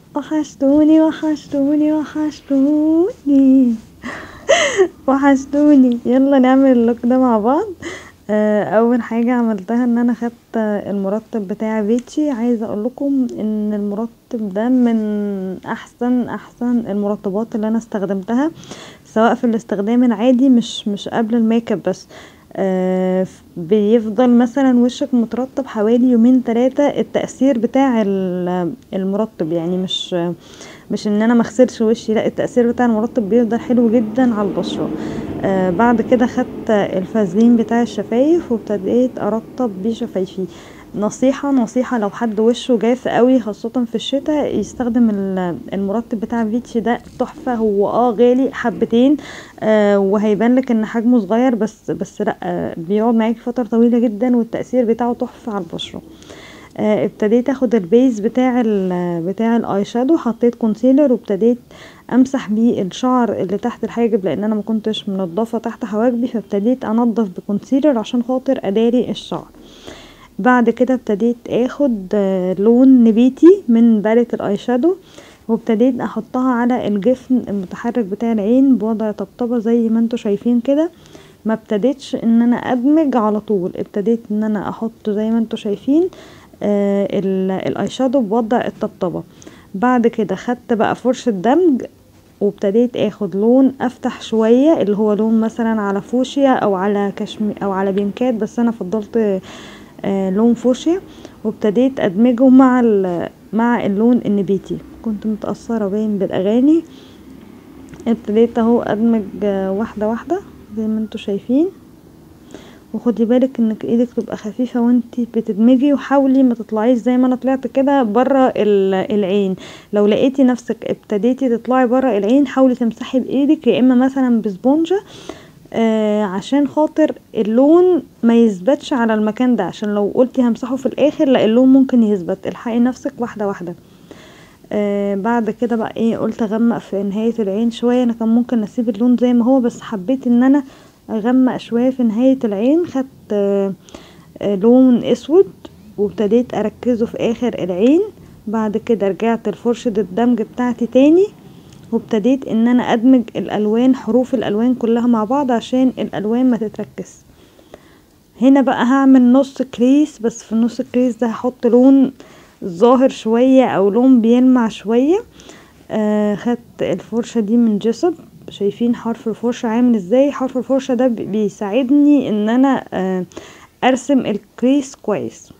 وحشتوني وحشتوني وحشتوني وحشتوني يلا نعمل اللوك ده مع بعض آه، اول حاجه عملتها ان انا خدت المرطب بتاع فيتشي عايزه اقولكم ان المرطب ده من احسن احسن المرطبات اللي انا استخدمتها سواء في الاستخدام العادي مش مش قبل الميك اب بس آه، بيفضل مثلا وشك مترطب حوالي يومين تلاتة التأثير بتاع ال- المرطب يعني مش مش ان انا مغسلش وشي لا التأثير بتاع المرطب بيفضل حلو جدا على البشرة آه بعد كده خدت الفازلين بتاع الشفايف وابتديت ارطب بيه شفايفي نصيحة نصيحة لو حد وشه جاف قوي خاصة في الشتاء يستخدم ال- المرطب بتاع فيتشي ده تحفة هو اه غالي حبتين آه وهيبان لك ان حجمه صغير بس بس لا آه بيقعد معاكي فترة طويلة جدا والتأثير بتاعه تحفة على البشرة آه، ابتديت اخد البيز بتاع ال بتاع الاي شادو حطيت كونسيلر وابتديت امسح بيه الشعر اللي تحت الحاجب لان انا ما كنتش منضفه تحت حواجبي فابتديت انضف بكونسيلر عشان خاطر اداري الشعر بعد كده ابتديت اخد آه، لون نبيتي من باليت الاي شادو وابتديت احطها على الجفن المتحرك بتاع العين بوضع طبطبه زي ما انتوا شايفين كده ما ابتديتش ان انا ادمج على طول ابتديت ان انا احط زي ما انتوا شايفين آه الاي شادو بوضع الطبطبه بعد كده خدت بقى فرشه دمج وابتديت اخد لون افتح شويه اللي هو لون مثلا على فوشيا او على كشمي او على بينكات بس انا فضلت آه لون فوشيا وابتديت ادمجه مع ال- مع اللون النبيتي كنت متاثره باين بالاغاني ابتديت اهو ادمج آه، واحده واحده زي ما انتوا شايفين وخدي بالك انك ايدك تبقى خفيفه وانتي بتدمجي وحاولي ما تطلعيش زي ما انا طلعت كده بره العين لو لقيتي نفسك ابتديتي تطلعي بره العين حاولي تمسحي بايدك يا اما مثلا بسبونجه آه عشان خاطر اللون ما يثبتش على المكان ده عشان لو قلتي همسحه في الاخر لا اللون ممكن يثبت الحقي نفسك واحده واحده آه بعد كده بقى ايه قلت اغمق في نهاية العين شوية انا كان ممكن اسيب اللون زي ما هو بس حبيت ان انا اغمق شوية في نهاية العين خدت آه آه لون اسود وابتديت اركزه في اخر العين بعد كده رجعت لفرشة الدمج بتاعتي تاني وابتديت ان انا ادمج الالوان حروف الالوان كلها مع بعض عشان الالوان ما تتركز هنا بقى هعمل نص كريس بس في النص كريس ده هحط لون ظاهر شوية او لون بيلمع شوية آه خدت الفرشة دي من جسب شايفين حرف الفرشة عامل ازاي حرف الفرشة ده بي- بيساعدني ان انا آه ارسم الكريس كويس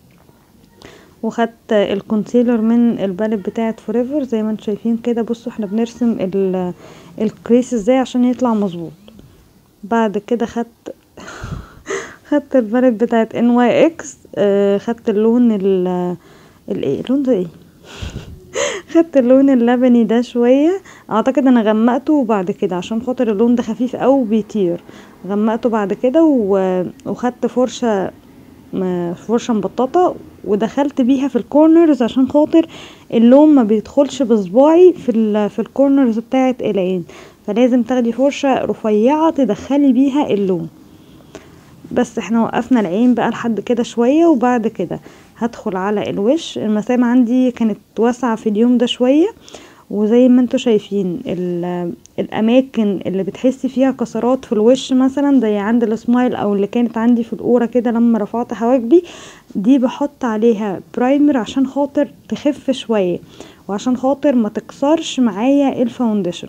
وخدت الكونسيلر من البالت بتاعت فوريفر زي ما انتم شايفين كده بصوا احنا بنرسم ال- الكريس ازاي عشان يطلع مظبوط بعد كده خدت خدت البالت بتاعت ان واي اكس خدت اللون ال الايه اللون ده ايه خدت اللون اللبني ده شوية اعتقد انا غمقته وبعد كده عشان خاطر اللون ده خفيف او بيطير غمقته بعد كده و- وخدت فرشة م- فرشة مبططة ودخلت بيها في الكورنرز عشان خاطر اللون ما بيدخلش بصباعي في ال في الكورنرز بتاعة العين فلازم تاخدي فرشة رفيعة تدخلي بيها اللون بس احنا وقفنا العين بقى لحد كده شوية وبعد كده هدخل على الوش المسام عندي كانت واسعة في اليوم ده شوية وزي ما انتوا شايفين ال- الاماكن اللي بتحسي فيها كسرات في الوش مثلا زي عند السمايل او اللي كانت عندي في القورة كده لما رفعت حواجبي دي بحط عليها برايمر عشان خاطر تخف شوية وعشان خاطر ما تكسرش معايا الفاونديشن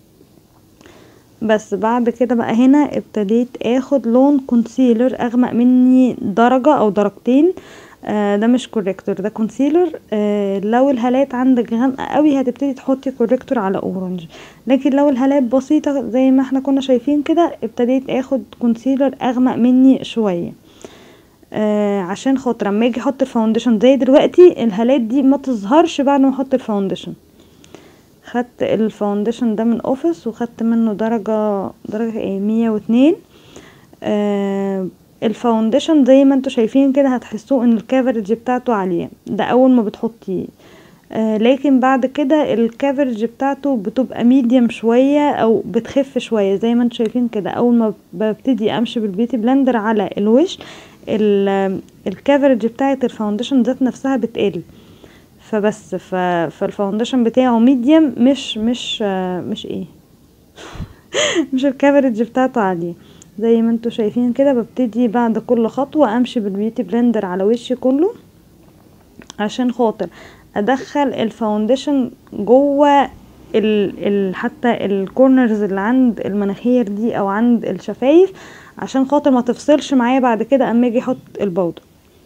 بس بعد كده بقى هنا ابتديت اخد لون كونسيلر اغمق مني درجة او درجتين آه ده مش كوريكتور ده كونسيلر آه لو الهالات عندك غامقة قوي هتبتدي تحطي كوريكتور على اورنج لكن لو الهالات بسيطة زي ما احنا كنا شايفين كده ابتديت اخد كونسيلر اغمق مني شوية آه عشان خاطر اما اجي احط الفاونديشن زي دلوقتي الهالات دي ما تظهرش بعد ما احط الفاونديشن خدت الفاونديشن ده من اوفيس وخدت منه درجة درجة ايه مية واتنين آه الفاونديشن زي ما انتوا شايفين كده هتحسوه ان الكافرج بتاعته عالية ده اول ما بتحطيه آه لكن بعد كده الكافرج بتاعته بتبقى ميديم شوية او بتخف شوية زي ما انتوا شايفين كده اول ما ببتدي امشي بالبيوتي بلندر على الوش الكافرج بتاعت الفاونديشن ذات نفسها بتقل فبس ف... فالفاونديشن بتاعه ميديم مش مش آه، مش ايه مش الكفرج بتاعته عالية زي ما انتوا شايفين كده ببتدي بعد كل خطوة امشي بالبيوتي بلندر على وشي كله عشان خاطر ادخل الفاونديشن جوه ال ال حتى الكورنرز اللي عند المناخير دي او عند الشفايف عشان خاطر ما تفصلش معايا بعد كده اما اجي احط البودر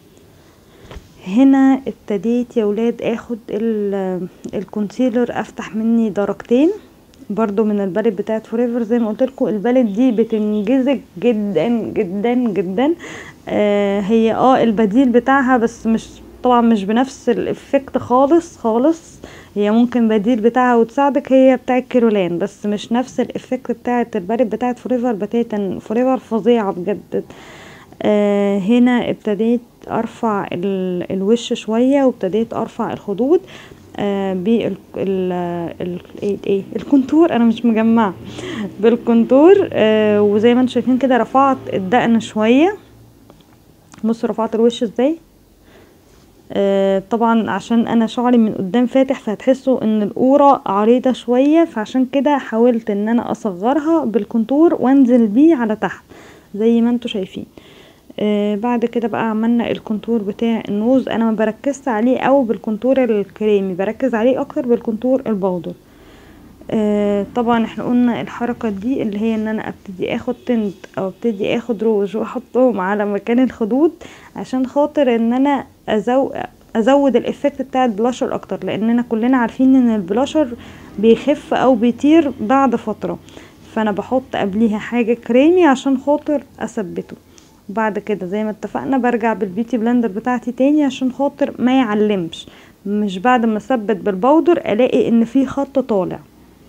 هنا ابتديت يا ولاد اخد ال- الكونسيلر افتح مني درجتين برضو من البالت بتاعت فوريفر زي ما قلت لكم البالت دي بتنجذب جدا جدا جدا آه هي اه البديل بتاعها بس مش طبعا مش بنفس الافكت خالص خالص هي ممكن بديل بتاعها وتساعدك هي بتاعت كيرولان بس مش نفس الافكت بتاعت البالت بتاعت فوريفر بتاتا فوريفر فظيعة بجد آه هنا ابتديت ارفع ال- الوش شوية وابتديت ارفع الخدود آه بال ال ال ايه ايه الكونتور انا مش مجمعه بالكونتور آه وزي ما انتم شايفين كده رفعت الدقن شويه بصوا رفعت الوش ازاي آه طبعا عشان انا شعري من قدام فاتح فهتحسوا ان القورة عريضة شوية فعشان كده حاولت ان انا اصغرها بالكونتور وانزل بيه على تحت زي ما انتوا شايفين آه بعد كده بقى عملنا الكونتور بتاع النوز انا ما بركزش عليه او بالكونتور الكريمي بركز عليه اكتر بالكونتور البودر آه طبعا احنا قلنا الحركة دي اللي هي ان انا ابتدي اخد تنت او ابتدي اخد روج واحطهم على مكان الخدود عشان خاطر ان انا أزو ازود الافكت بتاع البلاشر اكتر لاننا كلنا عارفين ان البلاشر بيخف او بيطير بعد فترة فانا بحط قبليها حاجة كريمي عشان خاطر اثبته بعد كده زي ما اتفقنا برجع بالبيوتي بلندر بتاعتي تاني عشان خاطر ما يعلمش مش بعد ما اثبت بالبودر الاقي ان في خط طالع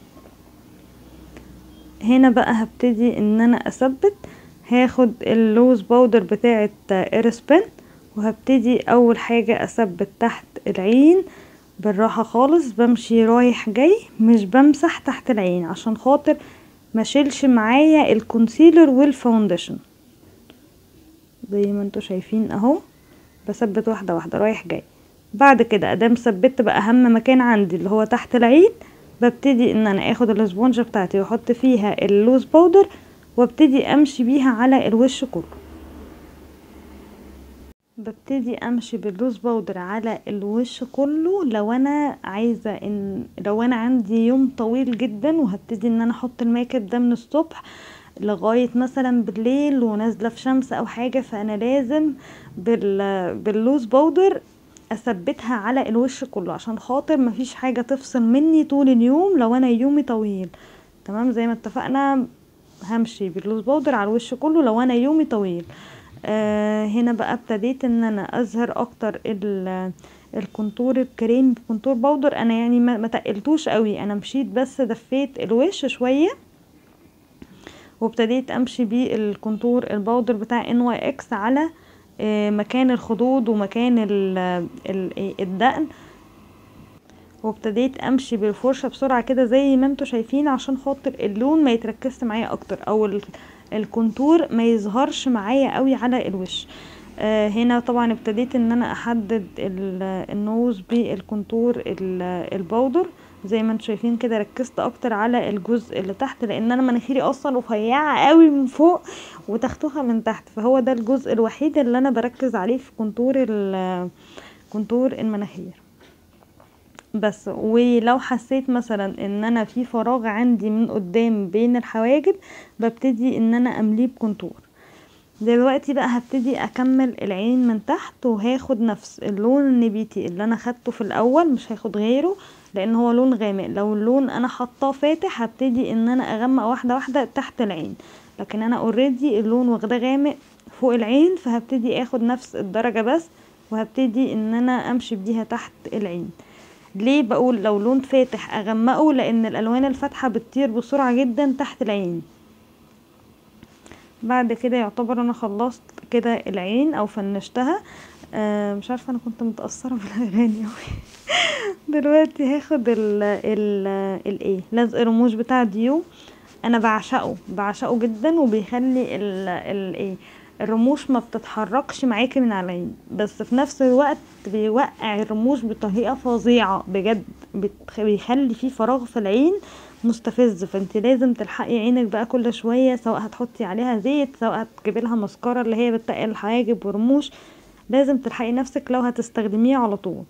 هنا بقى هبتدي ان انا اثبت هاخد اللوز باودر بتاعه ايرس بن وهبتدي اول حاجة اثبت تحت العين بالراحة خالص بمشي رايح جاي مش بمسح تحت العين عشان خاطر ما شيلش معايا الكونسيلر والفاونديشن زي ما انتوا شايفين اهو بثبت واحدة واحدة رايح جاي بعد كده ادام ثبت بقى اهم مكان عندي اللي هو تحت العين ببتدي ان انا اخد الاسبونجة بتاعتي واحط فيها اللوز باودر وابتدي امشي بيها على الوش كله ببتدي امشي باللوز باودر على الوش كله لو انا عايزه ان لو انا عندي يوم طويل جدا وهبتدي ان انا احط الميك اب ده من الصبح لغايه مثلا بالليل ونازله في شمس او حاجه فانا لازم بال باللوز باودر اثبتها على الوش كله عشان خاطر مفيش حاجه تفصل مني طول اليوم لو انا يومي طويل تمام زي ما اتفقنا همشي باللوز باودر على الوش كله لو انا يومي طويل آه هنا بقى ابتديت ان انا اظهر اكتر ال الكونتور الكريم كونتور باودر انا يعني ما ما تقلتوش قوي انا مشيت بس دفيت الوش شويه وابتديت امشي بيه الكونتور الباودر بتاع ان واي اكس على آه مكان الخدود ومكان ال ال الدقن وابتديت امشي بالفرشه بسرعه كده زي ما انتوا شايفين عشان خاطر اللون ما يتركزش معايا اكتر او ال- الكونتور ما يظهرش معايا قوي على الوش آه هنا طبعا ابتديت ان انا احدد ال- النوز بالكونتور ال- البودر زي ما انتوا شايفين كده ركزت اكتر على الجزء اللي تحت لان انا مناخيري اصلا رفيعه قوي من فوق وتختها من تحت فهو ده الجزء الوحيد اللي انا بركز عليه في كونتور ال- كونتور المناخير بس ولو حسيت مثلا ان انا في فراغ عندي من قدام بين الحواجب ببتدي ان انا امليه بكونتور دلوقتي بقى هبتدي اكمل العين من تحت وهاخد نفس اللون النبيتي اللي انا خدته في الاول مش هاخد غيره لان هو لون غامق لو اللون انا حطاه فاتح هبتدي ان انا اغمق واحده واحده تحت العين لكن انا اوريدي اللون واخده غامق فوق العين فهبتدي اخد نفس الدرجه بس وهبتدي ان انا امشي بيها تحت العين ليه بقول لو لون فاتح اغمقه لان الالوان الفاتحه بتطير بسرعه جدا تحت العين بعد كده يعتبر انا خلصت كده العين او فنشتها آه مش عارفه انا كنت متاثره بالاغاني اوي دلوقتي هاخد ال ال الايه لزق الرموش بتاع ديو انا بعشقه بعشقه جدا وبيخلي ال الايه الرموش ما بتتحركش معاكي من على العين بس في نفس الوقت بيوقع الرموش بطريقه فظيعه بجد بتخ- بيخلي في فراغ في العين مستفز فانت لازم تلحقي عينك بقى كل شويه سواء هتحطي عليها زيت سواء هتجيبي لها مسكره اللي هي بتقل الحواجب ورموش لازم تلحقي نفسك لو هتستخدميه على طول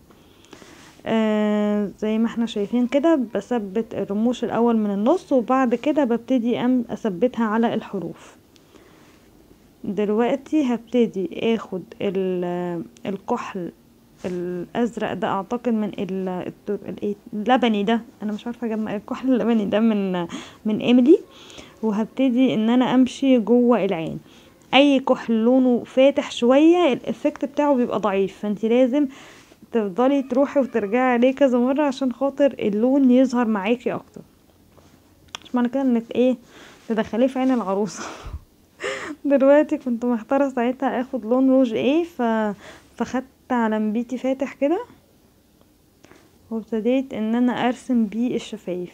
آه زي ما احنا شايفين كده بثبت الرموش الاول من النص وبعد كده ببتدي أم اثبتها على الحروف دلوقتي هبتدي اخد ال- الكحل الازرق ده اعتقد من ال- التر- الايه اللبني ده انا مش عارفه اجمع الكحل اللبني ده من من ايميلي وهبتدي ان انا امشي جوه العين اي كحل لونه فاتح شويه الافكت بتاعه بيبقى ضعيف فانت لازم تفضلي تروحي وترجعي عليه كذا مره عشان خاطر اللون يظهر معاكي اكتر مش معنى كده انك ايه تدخليه في عين العروسه دلوقتي كنت محتاره ساعتها اخد لون روج ايه ف فخدت على نبيتي فاتح كده وابتديت ان انا ارسم بيه الشفايف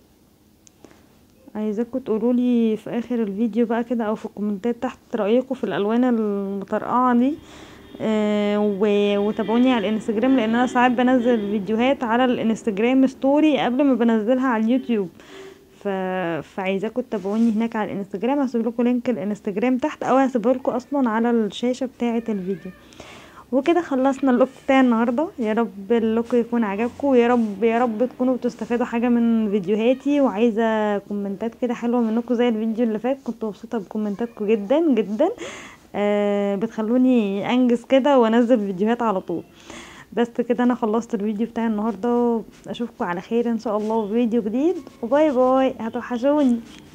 عايزاكم تقولولي في اخر الفيديو بقى كده او في الكومنتات تحت رايكم في الالوان المطرقعه دي آه و- وتابعوني على الانستجرام لان انا ساعات بنزل فيديوهات على الانستجرام ستوري قبل ما بنزلها على اليوتيوب ف... فعايزاكم تتابعوني هناك على الانستجرام هسيب لكم لينك الانستجرام تحت او هسيبه لكم اصلا على الشاشه بتاعه الفيديو وكده خلصنا اللوك بتاع النهارده يا رب اللوك يكون عجبكم ويا رب يا رب تكونوا بتستفادوا حاجه من فيديوهاتي وعايزه كومنتات كده حلوه منكم زي الفيديو اللي فات كنت مبسوطه بكومنتاتكم جدا جدا آه بتخلوني انجز كده وانزل فيديوهات على طول بس كده انا خلصت الفيديو بتاع النهارده اشوفكم على خير ان شاء الله في فيديو جديد وباي باي هتوحشوني